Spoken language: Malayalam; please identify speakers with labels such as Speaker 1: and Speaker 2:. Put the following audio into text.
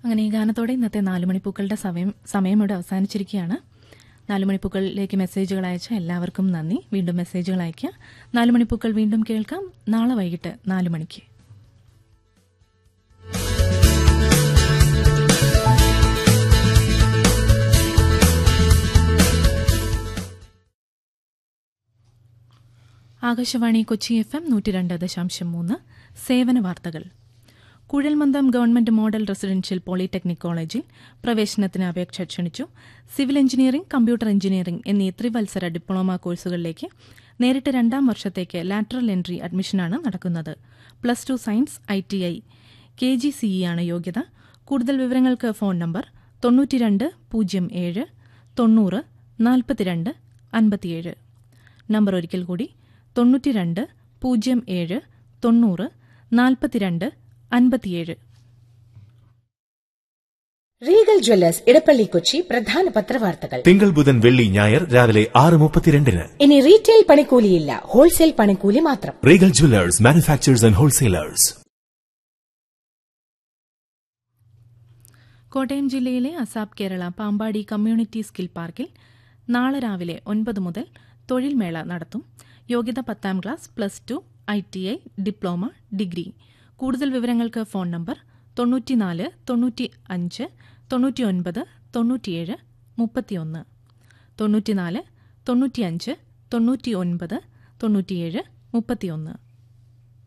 Speaker 1: അങ്ങനെ ഈ ഗാനത്തോടെ ഇന്നത്തെ നാലുമണിപ്പൂക്കളുടെ സമയം സമയം ഇവിടെ അവസാനിച്ചിരിക്കുകയാണ് നാലുമണിപ്പൂക്കളിലേക്ക് മെസ്സേജുകൾ അയച്ച എല്ലാവർക്കും നന്ദി വീണ്ടും മെസ്സേജുകൾ അയയ്ക്കുക നാലുമണിപ്പൂക്കൾ വീണ്ടും കേൾക്കാം നാളെ വൈകിട്ട് നാലു മണിക്ക് ആകാശവാണി കൊച്ചി എഫ് എം നൂറ്റി രണ്ട് ദശാംശം മൂന്ന് സേവന വാർത്തകൾ കുഴൽമന്ദം ഗവൺമെന്റ് മോഡൽ റെസിഡൻഷ്യൽ പോളിടെക്നിക് കോളേജിൽ പ്രവേശനത്തിന് അപേക്ഷ ക്ഷണിച്ചു സിവിൽ എഞ്ചിനീയറിംഗ് കമ്പ്യൂട്ടർ എഞ്ചിനീയറിംഗ് എന്നീ ത്രിവത്സര ഡിപ്ലോമ കോഴ്സുകളിലേക്ക് നേരിട്ട് രണ്ടാം വർഷത്തേക്ക് ലാറ്ററൽ എൻട്രി അഡ്മിഷനാണ് നടക്കുന്നത് plus two science I T I K G സിഇയാണ് യോഗ്യത കൂടുതൽ വിവരങ്ങൾക്ക് ഫോൺ നമ്പർ തൊണ്ണൂറ്റിരണ്ട് പൂജ്യം ഏഴ് തൊണ്ണൂറ് നാൽപ്പത്തിരണ്ട് അൻപത്തിയേഴ് നമ്പർ ഒരിക്കൽ കൂടി തൊണ്ണൂറ്റിരണ്ട് പൂജ്യം ഏഴ് തൊണ്ണൂറ് നാൽപ്പത്തിരണ്ട് അൻപത്തിയേഴ്
Speaker 2: റീഗൽ ജ്വല്ലേഴ്സ് ഇടപ്പള്ളി കൊച്ചി പ്രധാന പത്രവാർത്തകൾ
Speaker 3: തിങ്കൾ ബുധൻ വെള്ളി ഞായർ രാവിലെ ആറ് മുപ്പത്തിരണ്ടിന്
Speaker 2: ഇനി റീറ്റെയിൽ പണിക്കൂലിയില്ല ഹോൾസെയിൽ പണിക്കൂലി മാത്രം
Speaker 3: Regal jewellers manufacturers and wholesalers
Speaker 1: Kottayam ജില്ലയിലെ ASAP Kerala Pampady community skill പാർക്കിൽ നാളെ രാവിലെ ഒൻപത് മുതൽ തൊഴിൽ മേള നടത്തും യോഗ്യത പത്താം class plus two I T I diploma degree കൂടുതൽ വിവരങ്ങൾക്ക് ഫോൺ നമ്പർ തൊണ്ണൂറ്റിനാല് തൊണ്ണൂറ്റി അഞ്ച് തൊണ്ണൂറ്റിയൊൻപത് തൊണ്ണൂറ്റിയേഴ് മുപ്പത്തിയൊന്ന് തൊണ്ണൂറ്റിനാല് തൊണ്ണൂറ്റിയഞ്ച് തൊണ്ണൂറ്റി ഒൻപത് തൊണ്ണൂറ്റിയേഴ് മുപ്പത്തിയൊന്ന്